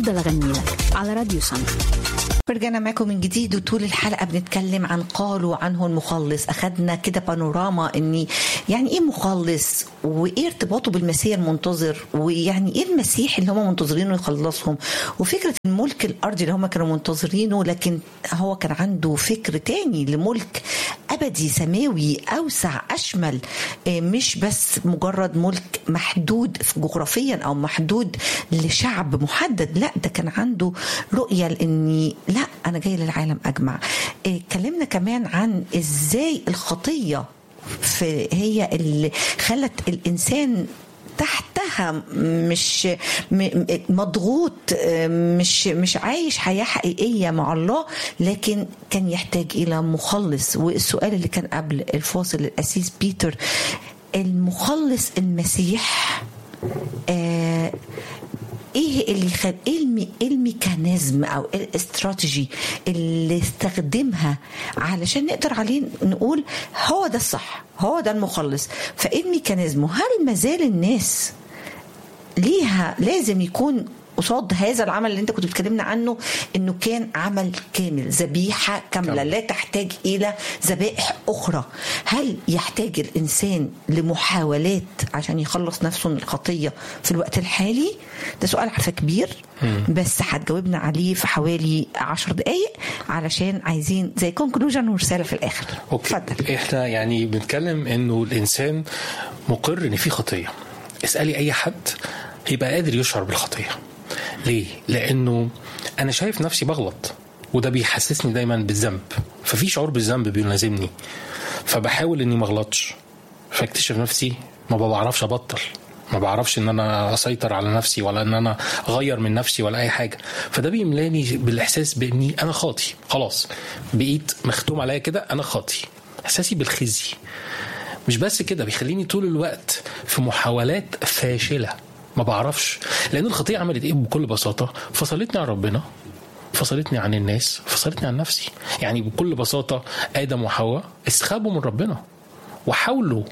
هفضل اغني لك على راديو سما رجعنا معاكم من جديد وطول الحلقه بنتكلم عن قالوا عنه المخلص اخذنا كده بانوراما اني يعني ايه مخلص وايه ارتباطه بالمسيح المنتظر ويعني ايه المسيح اللي هم منتظرينه يخلصهم وفكره الملك الارضي اللي هم كانوا منتظرينه لكن هو كان عنده فكر تاني لملك ابدي سماوي اوسع اشمل مش بس مجرد ملك محدود جغرافيا او محدود لشعب محدد لا ده كان عنده رؤيه لاني لا انا جاي للعالم اجمع اتكلمنا كمان عن ازاي الخطيه في هي اللي خلت الانسان تحتها مش مضغوط مش مش عايش حياه حقيقيه مع الله لكن كان يحتاج الى مخلص والسؤال اللي كان قبل الفاصل الاسيس بيتر المخلص المسيح آه ايه اللي خل... ايه المي... الميكانيزم او الاستراتيجي اللي استخدمها علشان نقدر عليه نقول هو ده الصح هو ده المخلص فايه الميكانيزم هل مازال الناس ليها لازم يكون قصاد هذا العمل اللي انت كنت بتكلمنا عنه انه كان عمل كامل ذبيحه كامله لا تحتاج الى ذبائح اخرى هل يحتاج الانسان لمحاولات عشان يخلص نفسه من الخطيه في الوقت الحالي ده سؤال عارفه كبير بس هتجاوبنا عليه في حوالي عشر دقائق علشان عايزين زي كونكلوجن ورساله في الاخر اوكي اتفضل احنا يعني بنتكلم انه الانسان مقر ان في خطيه اسالي اي حد هيبقى قادر يشعر بالخطيه ليه؟ لأنه أنا شايف نفسي بغلط وده بيحسسني دايما بالذنب ففي شعور بالذنب بيلازمني فبحاول إني ما أغلطش فاكتشف نفسي ما بعرفش أبطل ما بعرفش ان انا اسيطر على نفسي ولا ان انا اغير من نفسي ولا اي حاجه فده بيملاني بالاحساس باني انا خاطي خلاص بقيت مختوم عليا كده انا خاطي احساسي بالخزي مش بس كده بيخليني طول الوقت في محاولات فاشله ما بعرفش لان الخطيه عملت ايه بكل بساطه فصلتني عن ربنا فصلتني عن الناس فصلتني عن نفسي يعني بكل بساطه ادم وحواء اسخابوا من ربنا وحاولوا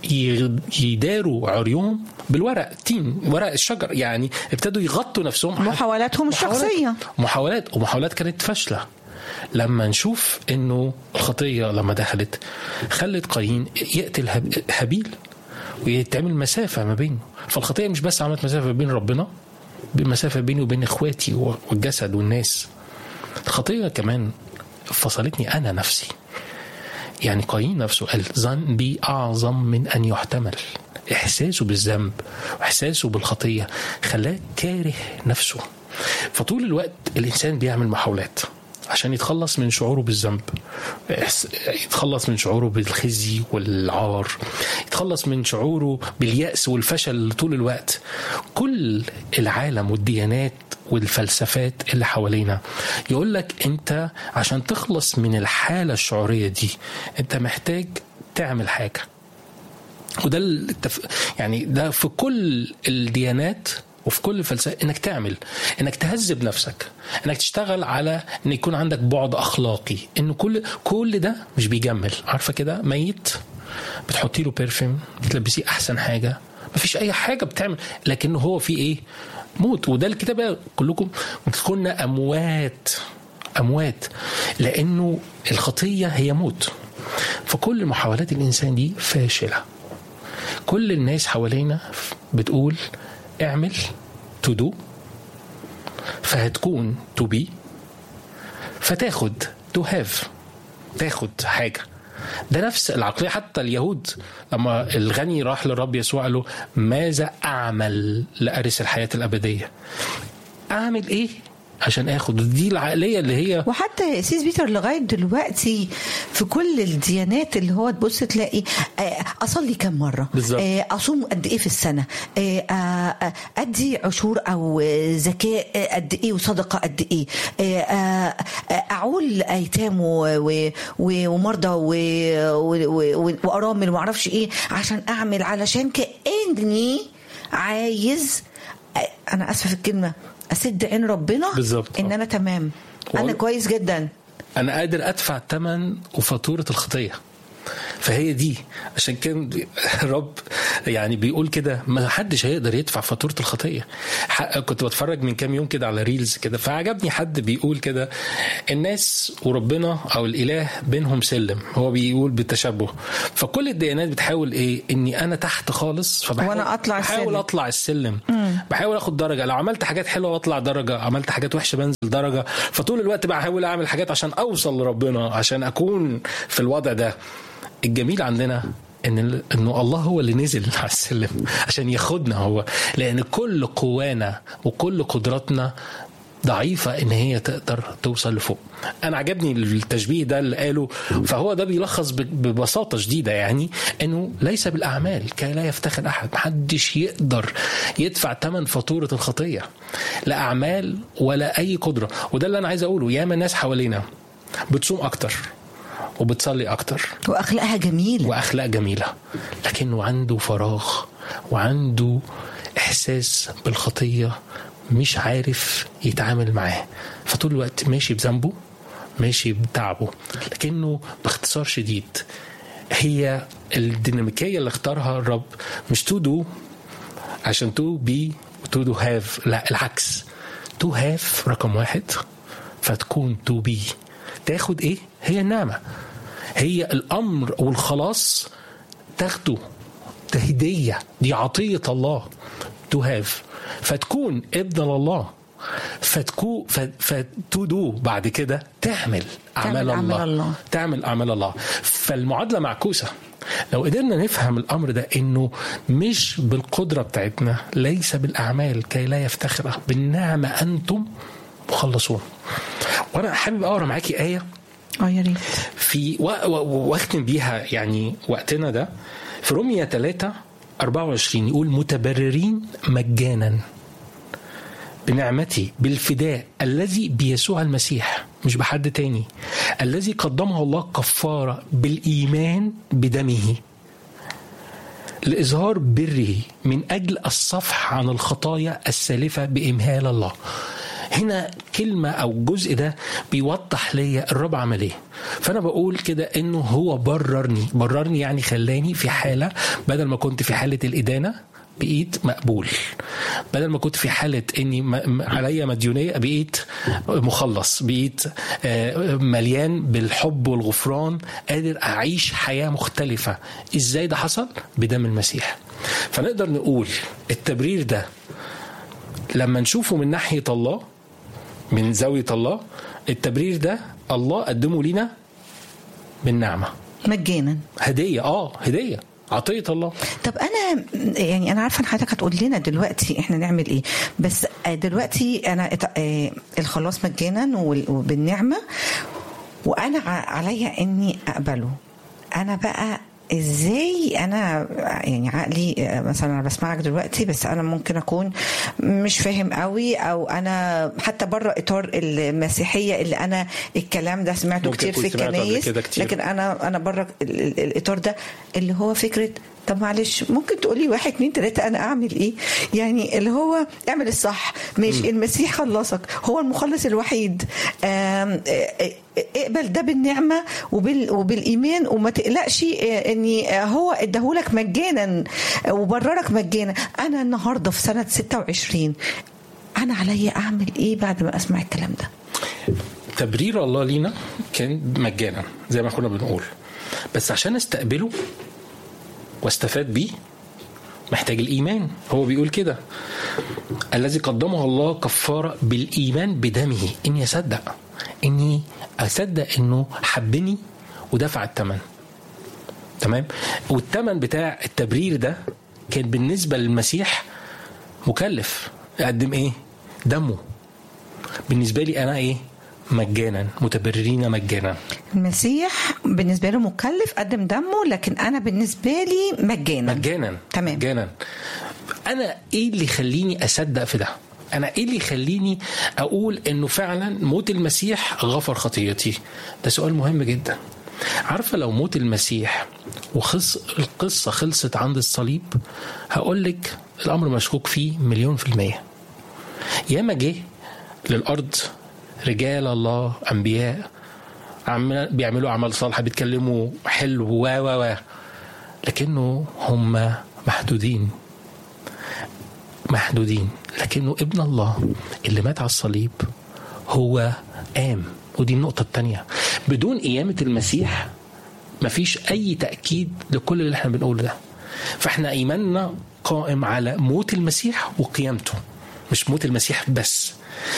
يداروا عريهم بالورق تين ورق الشجر يعني ابتدوا يغطوا نفسهم محاولاتهم الشخصيه محاولات ومحاولات كانت فاشله لما نشوف انه الخطيه لما دخلت خلت قايين يقتل هابيل ويتعمل مسافه ما بينه فالخطيه مش بس عملت مسافه بين ربنا مسافه بيني وبين اخواتي والجسد والناس الخطيه كمان فصلتني انا نفسي يعني قايين نفسه قال ذنبي اعظم من ان يحتمل احساسه بالذنب واحساسه بالخطيه خلاه كاره نفسه فطول الوقت الانسان بيعمل محاولات عشان يتخلص من شعوره بالذنب يتخلص من شعوره بالخزي والعار يتخلص من شعوره باليأس والفشل طول الوقت كل العالم والديانات والفلسفات اللي حوالينا يقول لك انت عشان تخلص من الحالة الشعورية دي انت محتاج تعمل حاجة وده التف... يعني ده في كل الديانات وفي كل فلسفه انك تعمل انك تهذب نفسك انك تشتغل على ان يكون عندك بعد اخلاقي ان كل كل ده مش بيجمل عارفه كده ميت بتحطي له بيرفيوم بتلبسيه احسن حاجه مفيش اي حاجه بتعمل لكنه هو في ايه موت وده الكتاب كلكم كنا اموات اموات لانه الخطيه هي موت فكل محاولات الانسان دي فاشله كل الناس حوالينا بتقول اعمل تو دو فهتكون تو بي فتاخد تو هاف تاخد حاجه ده نفس العقليه حتى اليهود لما الغني راح للرب يسوع قال له ماذا اعمل لارث الحياه الابديه اعمل ايه عشان اخد دي العقليه اللي هي وحتى سيس بيتر لغايه دلوقتي في كل الديانات اللي هو تبص تلاقي اصلي كم مره بالظبط. اصوم قد ايه في السنه ادي عشور او زكاه قد ايه وصدقه قد ايه اعول ايتام ومرضى وارامل وما اعرفش ايه عشان اعمل علشان كاني عايز انا اسفه في الكلمه اسد عين ربنا بالظبط ان انا تمام انا كويس جدا انا قادر ادفع ثمن وفاتوره الخطيه فهي دي عشان كان الرب يعني بيقول كده ما حدش هيقدر يدفع فاتوره الخطيه ح- كنت بتفرج من كام يوم كده على ريلز كده فعجبني حد بيقول كده الناس وربنا او الاله بينهم سلم هو بيقول بالتشبه فكل الديانات بتحاول ايه اني انا تحت خالص فبحاول وأنا أطلع بحاول السلم. اطلع السلم بحاول اخد درجه لو عملت حاجات حلوه اطلع درجه عملت حاجات وحشه بنزل درجه فطول الوقت بحاول اعمل حاجات عشان اوصل لربنا عشان اكون في الوضع ده الجميل عندنا ان انه الله هو اللي نزل على السلم عشان ياخدنا هو لان كل قوانا وكل قدراتنا ضعيفة إن هي تقدر توصل لفوق أنا عجبني التشبيه ده اللي قاله فهو ده بيلخص ب- ببساطة شديدة يعني إنه ليس بالأعمال كي لا يفتخر أحد محدش يقدر يدفع ثمن فاتورة الخطية لا أعمال ولا أي قدرة وده اللي أنا عايز أقوله ياما ناس حوالينا بتصوم أكتر وبتصلي أكتر واخلاقها جميله واخلاق جميله لكنه عنده فراغ وعنده احساس بالخطيه مش عارف يتعامل معاه فطول الوقت ماشي بذنبه ماشي بتعبه لكنه باختصار شديد هي الديناميكيه اللي اختارها الرب مش تو دو عشان تو بي تو دو هاف لا العكس تو هاف رقم واحد فتكون تو بي تاخد ايه هي النعمه هي الامر والخلاص تاخده ده هديه دي عطيه الله تو هاف فتكون ابن الله فتكون فتدو بعد كده تعمل اعمال أعمال الله. الله. تعمل اعمال الله فالمعادله معكوسه لو قدرنا نفهم الامر ده انه مش بالقدره بتاعتنا ليس بالاعمال كي لا يفتخر بالنعمه انتم مخلصون وانا حابب اقرا معاكي ايه اه يا ريت في و- و- واختم بيها يعني وقتنا ده في رومية 3 24 يقول متبررين مجانا بنعمتي بالفداء الذي بيسوع المسيح مش بحد تاني الذي قدمه الله كفارة بالإيمان بدمه لإظهار بره من أجل الصفح عن الخطايا السالفة بإمهال الله هنا كلمة أو الجزء ده بيوضح ليا الرب عمل إيه فأنا بقول كده إنه هو بررني بررني يعني خلاني في حالة بدل ما كنت في حالة الإدانة بقيت مقبول بدل ما كنت في حالة اني م- م- عليا مديونية بقيت مخلص بقيت آه، مليان بالحب والغفران قادر اعيش حياة مختلفة ازاي ده حصل بدم المسيح فنقدر نقول التبرير ده لما نشوفه من ناحية الله من زاوية الله التبرير ده الله قدمه لنا بالنعمة مجانا هدية اه هدية عطية الله طب انا يعني انا عارفه ان حضرتك هتقول لنا دلوقتي احنا نعمل ايه بس دلوقتي انا ات- آه، الخلاص مجانا وال- وبالنعمه وانا ع- عليا اني اقبله انا بقى ازاي انا يعني عقلي آه، مثلا انا بسمعك دلوقتي بس انا ممكن اكون مش فاهم قوي او انا حتى بره اطار المسيحيه اللي انا الكلام ده سمعته ممكن كتير في تكون سمعته قبل الكنايس كده كتير. لكن انا انا بره ال- ال- الاطار ده اللي هو فكره طب معلش ممكن تقولي واحد اتنين تلاته انا اعمل ايه؟ يعني اللي هو اعمل الصح ماشي المسيح خلصك هو المخلص الوحيد آم، آه، آه، اقبل ده بالنعمه وبال وبالايمان وما تقلقش آه، اني آه، هو اداهولك مجانا آه، وبررك مجانا انا النهارده في سنه 26 انا عليا اعمل ايه بعد ما اسمع الكلام ده؟ تبرير الله لينا كان مجانا زي ما كنا بنقول بس عشان استقبله واستفاد بيه محتاج الايمان هو بيقول كده الذي قدمه الله كفاره بالايمان بدمه اني اصدق اني اصدق انه حبني ودفع الثمن تمام والثمن بتاع التبرير ده كان بالنسبه للمسيح مكلف يقدم ايه دمه بالنسبه لي انا ايه مجانا متبررين مجانا المسيح بالنسبه له مكلف قدم دمه لكن انا بالنسبه لي مجانا مجانا تمام. مجانا انا ايه اللي يخليني اصدق في ده انا ايه اللي يخليني اقول انه فعلا موت المسيح غفر خطيتي ده سؤال مهم جدا عارفه لو موت المسيح وخص القصه خلصت عند الصليب هقول لك الامر مشكوك فيه مليون في الميه ياما جه للارض رجال الله انبياء عم بيعملوا اعمال صالحه بيتكلموا حلو و و و لكنه هم محدودين محدودين لكنه ابن الله اللي مات على الصليب هو قام ودي النقطة التانية بدون قيامة المسيح مفيش أي تأكيد لكل اللي احنا بنقوله ده فاحنا إيماننا قائم على موت المسيح وقيامته مش موت المسيح بس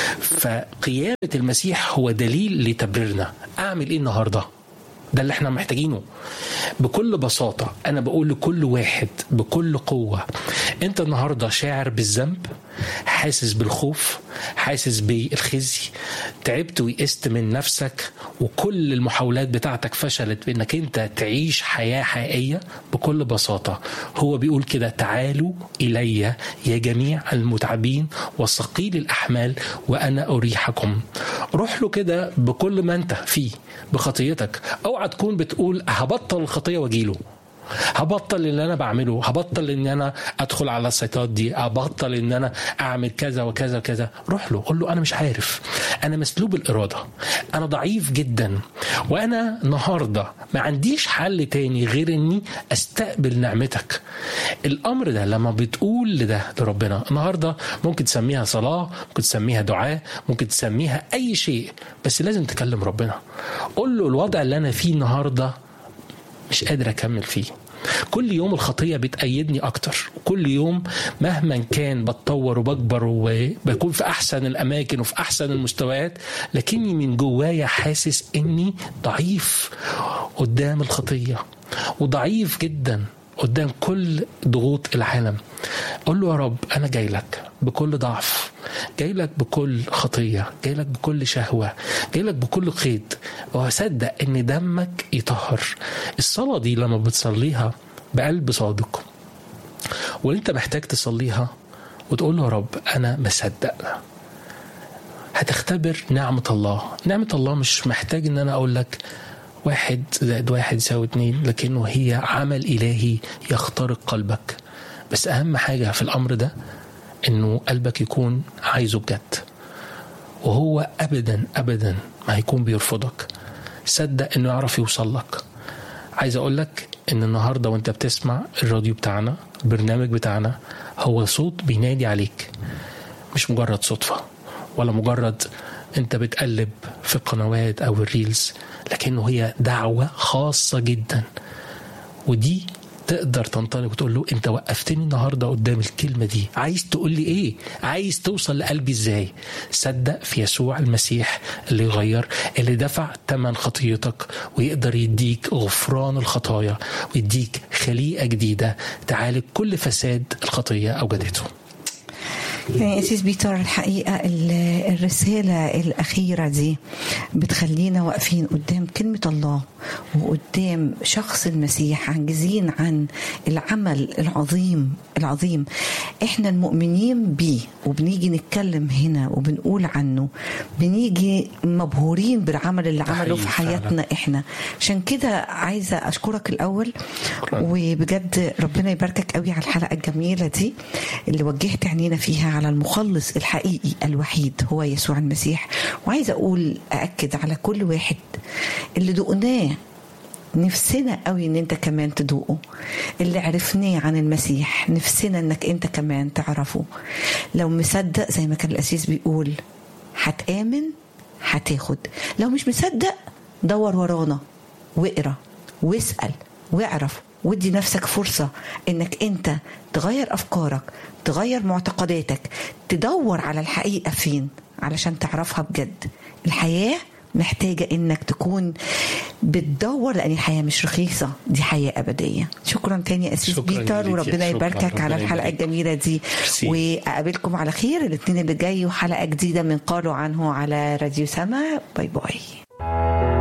فقيامة المسيح هو دليل لتبريرنا أعمل إيه النهاردة ده اللي احنا محتاجينه بكل بساطة أنا بقول لكل واحد بكل قوة أنت النهاردة شاعر بالذنب حاسس بالخوف حاسس بالخزي تعبت ويئست من نفسك وكل المحاولات بتاعتك فشلت بانك انت تعيش حياه حقيقيه بكل بساطه هو بيقول كده تعالوا الي يا جميع المتعبين وثقيل الاحمال وانا اريحكم روح له كده بكل ما انت فيه بخطيتك اوعى تكون بتقول هبطل الخطيه واجيله هبطل اللي انا بعمله هبطل ان انا ادخل على السيطات دي هبطل ان انا اعمل كذا وكذا وكذا روح له قول له انا مش عارف انا مسلوب الاراده انا ضعيف جدا وانا النهارده ما عنديش حل تاني غير اني استقبل نعمتك الامر ده لما بتقول لده لربنا النهارده ممكن تسميها صلاه ممكن تسميها دعاء ممكن تسميها اي شيء بس لازم تكلم ربنا قول له الوضع اللي انا فيه النهارده مش قادر اكمل فيه كل يوم الخطية بتأيدني أكتر كل يوم مهما كان بتطور وبكبر وبكون في أحسن الأماكن وفي أحسن المستويات لكني من جوايا حاسس إني ضعيف قدام الخطية وضعيف جدا قدام كل ضغوط العالم قول له يا رب أنا جاي لك بكل ضعف جاي لك بكل خطية جاي لك بكل شهوة جاي لك بكل قيد وهصدق ان دمك يطهر الصلاة دي لما بتصليها بقلب صادق وانت محتاج تصليها وتقول له يا رب انا مصدق هتختبر نعمة الله نعمة الله مش محتاج ان انا اقول لك واحد زائد واحد يساوي اتنين لكنه هي عمل إلهي يخترق قلبك بس أهم حاجة في الأمر ده إنه قلبك يكون عايزه بجد وهو أبدا أبدا ما هيكون بيرفضك صدق إنه يعرف يوصل لك عايز أقول لك إن النهاردة وأنت بتسمع الراديو بتاعنا البرنامج بتاعنا هو صوت بينادي عليك مش مجرد صدفة ولا مجرد انت بتقلب في القنوات او الريلز لكنه هي دعوه خاصه جدا ودي تقدر تنطلق وتقول له انت وقفتني النهارده قدام الكلمه دي عايز تقول لي ايه عايز توصل لقلبي ازاي صدق في يسوع المسيح اللي يغير اللي دفع ثمن خطيتك ويقدر يديك غفران الخطايا ويديك خليقه جديده تعالج كل فساد الخطيه اوجدته يعني أسيس بيتر الحقيقة الرسالة الأخيرة دي بتخلينا واقفين قدام كلمة الله وقدام شخص المسيح عاجزين عن العمل العظيم العظيم احنا المؤمنين بيه وبنيجي نتكلم هنا وبنقول عنه بنيجي مبهورين بالعمل اللي عمله في حياتنا احنا عشان كده عايزة أشكرك الأول وبجد ربنا يباركك قوي على الحلقة الجميلة دي اللي وجهت عينينا فيها على المخلص الحقيقي الوحيد هو يسوع المسيح وعايزه اقول ااكد على كل واحد اللي دقناه نفسنا قوي ان انت كمان تدوقه اللي عرفناه عن المسيح نفسنا انك انت كمان تعرفه لو مصدق زي ما كان الاسيس بيقول هتامن هتاخد لو مش مصدق دور ورانا واقرا واسال واعرف ودي نفسك فرصة انك انت تغير افكارك تغير معتقداتك تدور على الحقيقة فين علشان تعرفها بجد الحياة محتاجة انك تكون بتدور لان الحياة مش رخيصة دي حياة ابدية شكرا تاني اسيس شكراً بيتر ليك. وربنا شكراً. يباركك على ربنا الحلقة يبارك. الجميلة دي ميرسي. واقابلكم على خير الاثنين اللي جاي وحلقة جديدة من قالوا عنه على راديو سما باي باي